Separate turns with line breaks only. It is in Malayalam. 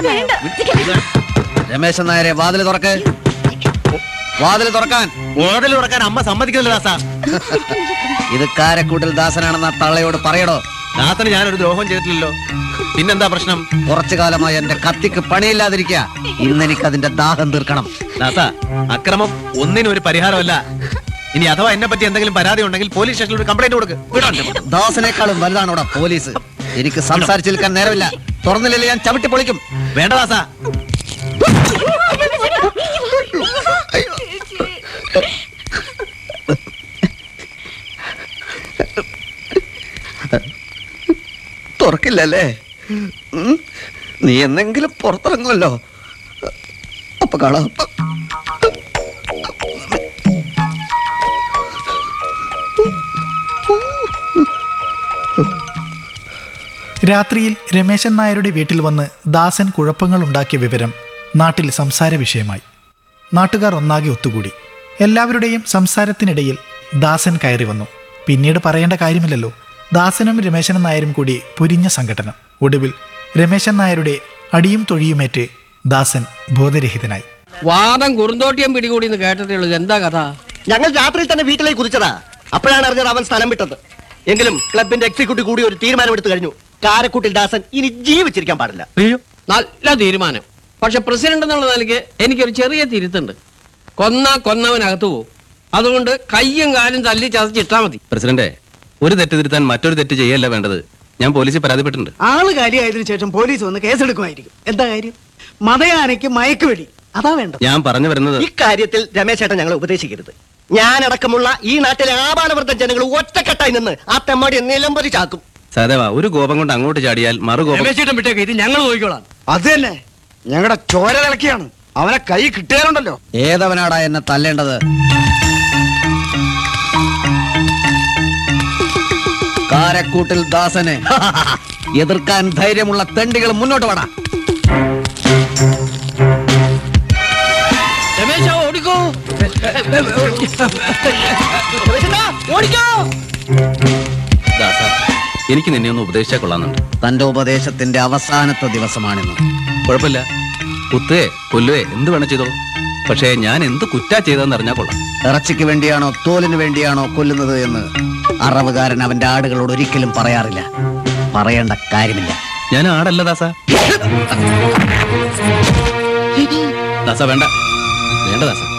വേണ്ട
രമേശൻ നായരെ വാതിൽ തുറക്ക് വാതിൽ തുറക്കാൻ
വാതിൽ തുറക്കാൻ അമ്മ സമ്മതിക്കുന്നില്ല ദാസ
ഇത് കാരക്കൂട്ടിൽ ദാസനാണെന്ന തള്ളയോട് പറയടോ
ദാസന് ഞാനൊരു ദ്രോഹം ചെയ്തിട്ടില്ലല്ലോ പിന്നെന്താ പ്രശ്നം
കുറച്ചു കാലമായി എന്റെ കത്തിക്ക് പണിയില്ലാതിരിക്കുക ഇന്നെനിക്ക് അതിന്റെ ദാഹം തീർക്കണം
ദാസ അക്രമം ഒന്നിനും ഒരു പരിഹാരമല്ല ഇനി അഥവാ എന്നെ പറ്റി എന്തെങ്കിലും പരാതി ഉണ്ടെങ്കിൽ പോലീസ് സ്റ്റേഷനിൽ ഒരു കംപ്ലൈന്റ് കൊടുക്ക് വിടോ എന്നെ.
ദാസനേക്കാളും വലുതാണ് ഇവിടെ പോലീസ് എനിക്ക് സംസാരിച്ചു നിൽക്കാൻ നേരമില്ല തുറന്നില്ലേ ഞാൻ ചവിട്ടി പൊളിക്കും
വേണ്ട ദാസ
തുറക്കില്ലല്ലേ ഉം? നീ എന്നെങ്കിലും പുറത്തിറങ്ങുമല്ലോ അപ്പൊ കാണാം
രാത്രിയിൽ രമേശൻ നായരുടെ വീട്ടിൽ വന്ന് ദാസൻ കുഴപ്പങ്ങളുണ്ടാക്കിയ വിവരം നാട്ടിൽ സംസാര വിഷയമായി നാട്ടുകാർ ഒന്നാകെ ഒത്തുകൂടി എല്ലാവരുടെയും സംസാരത്തിനിടയിൽ ദാസൻ കയറി വന്നു പിന്നീട് പറയേണ്ട കാര്യമില്ലല്ലോ ദാസനും രമേശനും നായരും കൂടി പൊരിഞ്ഞ സംഘടന ഒടുവിൽ രമേശൻ നായരുടെ അടിയും തൊഴിയുമേറ്റ് ദാസൻ ബോധരഹിതനായി
വാദം കുറുന്തോട്ടിയം പിടികൂടി എന്ന് കേട്ടിട്ടേ ഉള്ളൂ എന്താ കഥ
ഞങ്ങൾ രാത്രിയിൽ തന്നെ വീട്ടിലേക്ക് കുതിച്ചതാ അപ്പോഴാണ് അറിഞ്ഞത് അവൻ സ്ഥലം വിട്ടത് എങ്കിലും ക്ലബിന്റെ എക്സിക്യൂട്ടീവ് കൂടി ഒരു തീരുമാനമെടുത്തു കഴിഞ്ഞു കാരക്കുട്ടിൽ ദാസൻ ഇനി ജീവിച്ചിരിക്കാൻ പാടില്ല
നല്ല തീരുമാനം പക്ഷെ പ്രസിഡന്റ് എന്നുള്ള നിലയ്ക്ക് എനിക്കൊരു ചെറിയ തിരുത്തുണ്ട് കൊന്ന കൊന്നവനകത്ത് പോവും അതുകൊണ്ട് കയ്യും കാലും തല്ലി ചതച്ചിട്ടാ മതി
പ്രസിഡന്റെ ഒരു തെറ്റ് തിരുത്താൻ മറ്റൊരു തെറ്റ് ചെയ്യല്ല വേണ്ടത് ഞാൻ പോലീസിൽ പരാതിപ്പെട്ടിട്ടുണ്ട്
ആള് കാര്യമായതിനു ശേഷം പോലീസ് വന്ന് കേസെടുക്കുമായിരിക്കും എന്താ കാര്യം മതയാനയ്ക്ക് മയക്കുവെടി അതാ വേണ്ടത്
ഞാൻ പറഞ്ഞു വരുന്നത്
ഇക്കാര്യത്തിൽ രമേശ് ചേട്ടൻ ഞങ്ങളെ ഉപദേശിക്കരുത് ഞാനടക്കമുള്ള ഈ നാട്ടിലെ ആപാലവൃദ്ധ ജനങ്ങൾ ഒറ്റക്കെട്ടായി നിന്ന് ആ തെമ്മാടി നിലംപതി ചാക്കും
സഹദേവ ഒരു കോപം കൊണ്ട് അങ്ങോട്ട് ചാടിയാൽ മറുകോപം
വിട്ടേക്ക് ഇത് ഞങ്ങൾ നോക്കിക്കോളാം
അത് തന്നെ ഞങ്ങളുടെ ചോര തിളക്കിയാണ് അവനെ കൈ കിട്ടിയാലുണ്ടല്ലോ
ഏതവനാടാ എന്നെ തല്ലേണ്ടത് കാരക്കൂട്ടിൽ ദാസനെ എതിർക്കാൻ ധൈര്യമുള്ള തെണ്ടികൾ മുന്നോട്ട് വേടാ
രമേശ ഓടിക്കോ ഓടിക്കോ
ദാസ എനിക്ക് നിന്നെ ഒന്ന് ഉപദേശിച്ചാൽ കൊള്ളാന്നുണ്ട്
തന്റെ ഉപദേശത്തിന്റെ അവസാനത്തെ ദിവസമാണിന്ന്
കുഴപ്പമില്ല കുത്തുകയെ കൊല്ലുകയെ എന്ത് വേണം ചെയ്തോളൂ പക്ഷേ ഞാൻ എന്ത് കുറ്റാ ചെയ്തതെന്ന് അറിഞ്ഞാൽ കൊള്ളാം
ഇറച്ചിക്ക് വേണ്ടിയാണോ തോലിന് വേണ്ടിയാണോ കൊല്ലുന്നത് എന്ന് അറവുകാരൻ അവന്റെ ആടുകളോട് ഒരിക്കലും പറയാറില്ല പറയേണ്ട കാര്യമില്ല
ഞാൻ ആടല്ല ദാസ ദാസ വേണ്ട വേണ്ട ദാസ